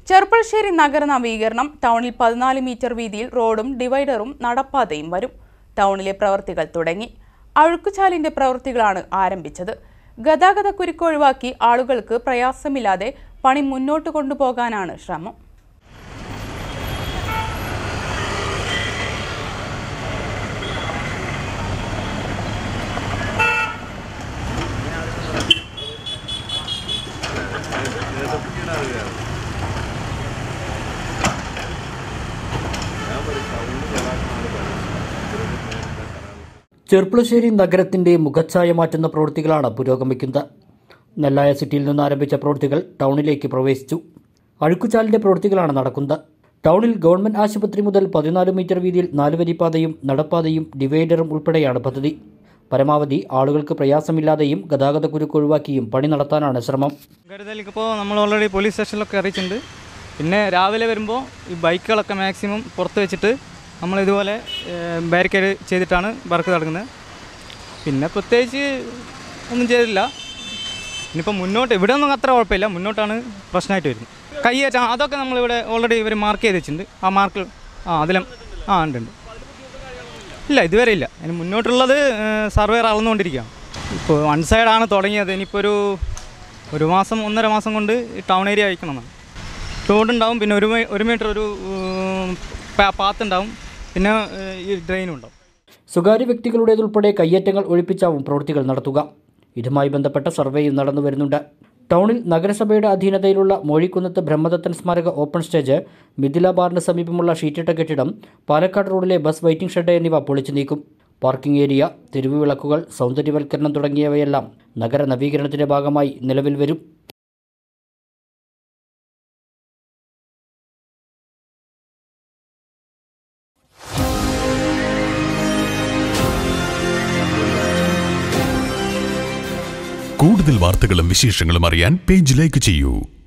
ചെർപ്പളശ്ശേരി നഗര നവീകരണം ടൗണിൽ പതിനാല് മീറ്റർ വീതിയിൽ റോഡും ഡിവൈഡറും നടപ്പാതയും വരും ടൗണിലെ പ്രവർത്തികൾ തുടങ്ങി അഴുക്കുചാലിന്റെ പ്രവൃത്തികളാണ് ആരംഭിച്ചത് ഗതാഗതക്കുരുക്ക് ഒഴിവാക്കി ആളുകൾക്ക് പ്രയാസമില്ലാതെ പണി മുന്നോട്ട് കൊണ്ടുപോകാനാണ് ശ്രമം ചെർപ്പുളശ്ശേരി നഗരത്തിന്റെ മുഖച്ഛായ മാറ്റുന്ന പ്രവൃത്തികളാണ് പുരോഗമിക്കുന്നത് നെല്ലായ സിറ്റിയിൽ നിന്ന് ആരംഭിച്ച പ്രവൃത്തികൾ ടൗണിലേക്ക് പ്രവേശിച്ചു അഴുക്കുചാലിന്റെ പ്രവൃത്തികളാണ് നടക്കുന്നത് ടൗണിൽ ഗവൺമെന്റ് ആശുപത്രി മുതൽ പതിനാല് മീറ്റർ വീതിയിൽ നാലുവരിപ്പാതയും നടപ്പാതയും ഡിവൈഡറും ഉൾപ്പെടെയാണ് പദ്ധതി പരമാവധി ആളുകൾക്ക് പ്രയാസമില്ലാതെയും ഗതാഗതക്കുരുക്ക് ഒഴിവാക്കിയും പണി നടത്താനാണ് ശ്രമം കരുതലിപ്പോൾ നമ്മൾ ഓൾറെഡി പോലീസ് സ്റ്റേഷനിലൊക്കെ അറിയിച്ചിട്ടുണ്ട് പിന്നെ രാവിലെ വരുമ്പോൾ ഈ ബൈക്കുകളൊക്കെ മാക്സിമം പുറത്ത് വെച്ചിട്ട് നമ്മൾ ഇതുപോലെ ബാരിക്കേഡ് ചെയ്തിട്ടാണ് വർക്ക് നടക്കുന്നത് പിന്നെ പ്രത്യേകിച്ച് ഒന്നും ചെയ്തില്ല ഇനിയിപ്പോൾ മുന്നോട്ട് ഇവിടെ ഒന്നും അത്ര കുഴപ്പമില്ല മുന്നോട്ടാണ് പ്രശ്നമായിട്ട് വരുന്നത് കയ്യേറ്റം അതൊക്കെ നമ്മളിവിടെ ഓൾറെഡി ഇവർ മാർക്ക് ചെയ്ത് വെച്ചിട്ടുണ്ട് ആ മാർക്ക് ആ അതിലും ആ ഉണ്ട് ഉണ്ട് ഇല്ല ഇതുവരെ ഇല്ല അതിന് മുന്നോട്ടുള്ളത് സർവേർ അളന്നുകൊണ്ടിരിക്കുകയാണ് ഇപ്പോൾ വൺ സൈഡാണ് തുടങ്ങിയത് ഇനിയിപ്പോൾ ഒരു ഒരു മാസം ഒന്നര മാസം കൊണ്ട് ഈ ടൗൺ ഏരിയ അയക്കണമെന്നാണ് റോഡ് ഉണ്ടാവും പിന്നെ ഒരു മീ- ഒരു മീറ്റർ ഒരു പാത്ത് ഉണ്ടാവും പിന്നെ ഏഹ്, ഈ ഡ്രെയിനും ഉണ്ടാവും സ്വകാര്യ വ്യക്തികളുടേതുൾപ്പെടെ കയ്യേറ്റങ്ങൾ ഒഴിപ്പിച്ചാവും പ്രവൃത്തികൾ നടത്തുക ഇതുമായി ബന്ധപ്പെട്ട സർവേയും നടന്നു വരുന്നുണ്ട് ടൗണിൽ നഗരസഭയുടെ അധീനതയിലുള്ള മോഴിക്കുന്നത്ത് ബ്രഹ്മദത്തൻ സ്മാരക ഓപ്പൺ സ്റ്റേജ് മിഥില ബാറിന് സമീപമുള്ള ഷീറ്റിട്ട കെട്ടിടം പാലക്കാട് റോഡിലെ ബസ് വെയിറ്റിംഗ് ഷെഡ് എന്നിവ പൊളിച്ചു നീക്കും പാർക്കിംഗ് ഏരിയ തെരുവ് വിളക്കുകൾ സൗന്ദര്യവൽക്കരണം തുടങ്ങിയവയെല്ലാം നഗര നവീകരണത്തിന്റെ ഭാഗമായി നിലവിൽ വരും കൂടുതൽ വാർത്തകളും വിശേഷങ്ങളും അറിയാൻ പേജ് ലൈക്ക് ചെയ്യൂ